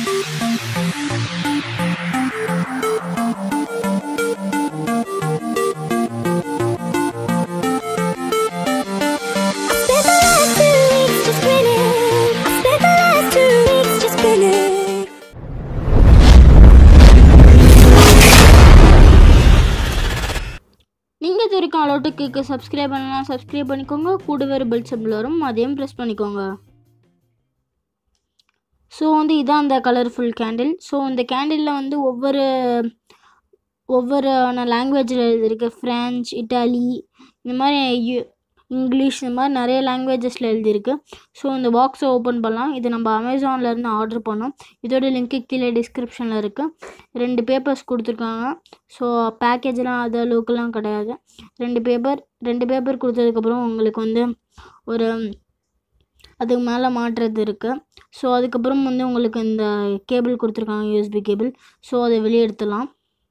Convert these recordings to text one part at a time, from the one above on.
Spent the last two weeks just grinning. I spent the last two weeks just grinning. நீங்கள் இது வரைக்கும் அலோட்டுக்கு subscribe பண்ணலாம் subscribe பண்ணிக்கோங்க கூடவே ஒரு பெல் சிம்பிள் வரும் அதையும் ப்ரெஸ் பண்ணிக்கோங்க ஸோ வந்து இதான் அந்த கலர்ஃபுல் கேண்டில் ஸோ இந்த கேண்டிலில் வந்து ஒவ்வொரு ஒவ்வொரு லாங்குவேஜில் எழுதியிருக்கு ஃப்ரான்ச் இட்டாலி இந்த மாதிரி யு- இங்கிலீஷ் இந்த மாதிரி நிறைய லாங்குவேஜஸில் எழுதியிருக்கு ஸோ இந்த பாக்ஸை ஓப்பன் பண்ணலாம் இது நம்ம அமேசான்லேருந்து ஆர்டர் பண்ணோம் இதோட லிங்க்கு கீழே டிஸ்கிரிப்ஷனில் இருக்குது ரெண்டு பேப்பர்ஸ் கொடுத்துருக்காங்க ஸோ பேக்கேஜ்லாம் அது அளவுக்குலாம் கிடையாது ரெண்டு பேப்பர் ரெண்டு பேப்பர் கொடுத்ததுக்கப்புறம் உங்களுக்கு வந்து ஒரு அதுக்கு மேலே மாட்டுறது இருக்குது ஸோ அதுக்கப்புறம் வந்து உங்களுக்கு இந்த கேபிள் கொடுத்துருக்காங்க யூஎஸ்பி கேபிள் ஸோ அதை வெளியே எடுத்துடலாம்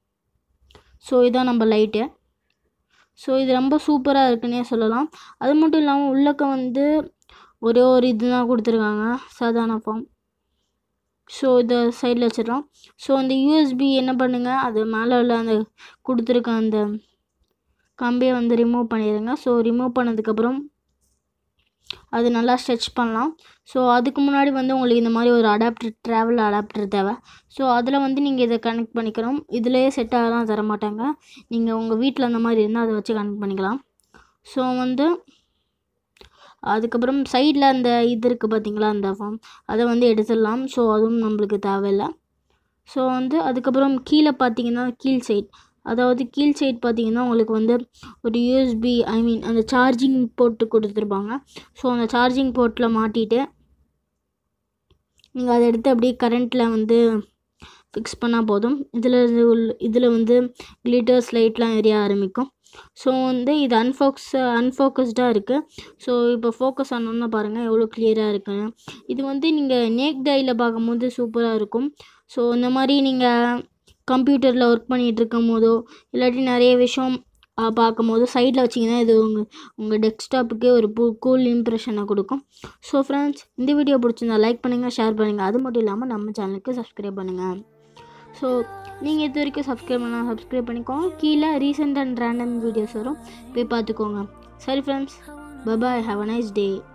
ஸோ இதான் நம்ம லைட்டு ஸோ இது ரொம்ப சூப்பராக இருக்குன்னே சொல்லலாம் அது மட்டும் இல்லாமல் உள்ளக்க வந்து ஒரே ஒரு இது தான் கொடுத்துருக்காங்க சாதாரண ஃபார்ம் ஸோ இதை சைடில் வச்சிடலாம் ஸோ அந்த யூஎஸ்பி என்ன பண்ணுங்க அது மேலே உள்ள அந்த கொடுத்துருக்க அந்த கம்பியை வந்து ரிமூவ் பண்ணிடுங்க ஸோ ரிமூவ் பண்ணதுக்கப்புறம் அது நல்லா ஸ்ட்ரெச் பண்ணலாம் ஸோ அதுக்கு முன்னாடி வந்து உங்களுக்கு இந்த மாதிரி ஒரு அடாப்டர் ட்ராவல் அடாப்டர் தேவை ஸோ அதில் வந்து நீங்கள் இதை கனெக்ட் பண்ணிக்கணும் இதுலேயே செட் ஆகலாம் தர மாட்டாங்க நீங்கள் உங்கள் வீட்டில் அந்த மாதிரி இருந்தால் அதை வச்சு கனெக்ட் பண்ணிக்கலாம் ஸோ வந்து அதுக்கப்புறம் சைடில் அந்த இது இருக்குது பார்த்தீங்களா அந்த ஃபார்ம் அதை வந்து எடுத்துடலாம் ஸோ அதுவும் நம்மளுக்கு தேவையில்லை ஸோ வந்து அதுக்கப்புறம் கீழே பார்த்தீங்கன்னா கீழ் சைட் அதாவது கீழ் சைட் பார்த்தீங்கன்னா உங்களுக்கு வந்து ஒரு யூஎஸ்பி ஐ மீன் அந்த சார்ஜிங் போட்டு கொடுத்துருப்பாங்க ஸோ அந்த சார்ஜிங் போர்ட்டில் மாட்டிட்டு நீங்கள் அதை எடுத்து அப்படியே கரண்ட்டில் வந்து ஃபிக்ஸ் பண்ணால் போதும் இதில் உள்ள இதில் வந்து கிளிட்டர்ஸ் லைட்லாம் எரிய ஆரம்பிக்கும் ஸோ வந்து இது அன்ஃபோக்ஸ் அன்ஃபோக்கஸ்டாக இருக்குது ஸோ இப்போ ஃபோக்கஸ் ஆனோன்னா பாருங்கள் எவ்வளோ கிளியராக இருக்குன்னு இது வந்து நீங்கள் நேக் டையில் பார்க்கும்போது சூப்பராக இருக்கும் ஸோ இந்த மாதிரி நீங்கள் கம்ப்யூட்டரில் ஒர்க் பண்ணிகிட்டு இருக்கும் போதோ இல்லாட்டி நிறைய விஷயம் ஆ, பார்க்கும் போது சைடில் வச்சிங்கன்னா இது உங்கள் உங்கள் டெஸ்க்டாப்புக்கே ஒரு பூ கூல் இம்ப்ரெஷனை கொடுக்கும் ஸோ ஃப்ரெண்ட்ஸ் இந்த வீடியோ பிடிச்சிருந்தா லைக் பண்ணுங்கள் ஷேர் பண்ணுங்கள் அது மட்டும் இல்லாமல் நம்ம சேனலுக்கு சப்ஸ்கிரைப் பண்ணுங்கள் ஸோ நீங்கள் இது வரைக்கும் சப்ஸ்கிரைப் பண்ணால் சப்ஸ்கிரைப் பண்ணிக்கோங்க கீழே ரீசெண்ட் அண்ட் ரேண்டம் வீடியோஸ் வரும் போய் பார்த்துக்கோங்க சரி friends bye bye have a nice day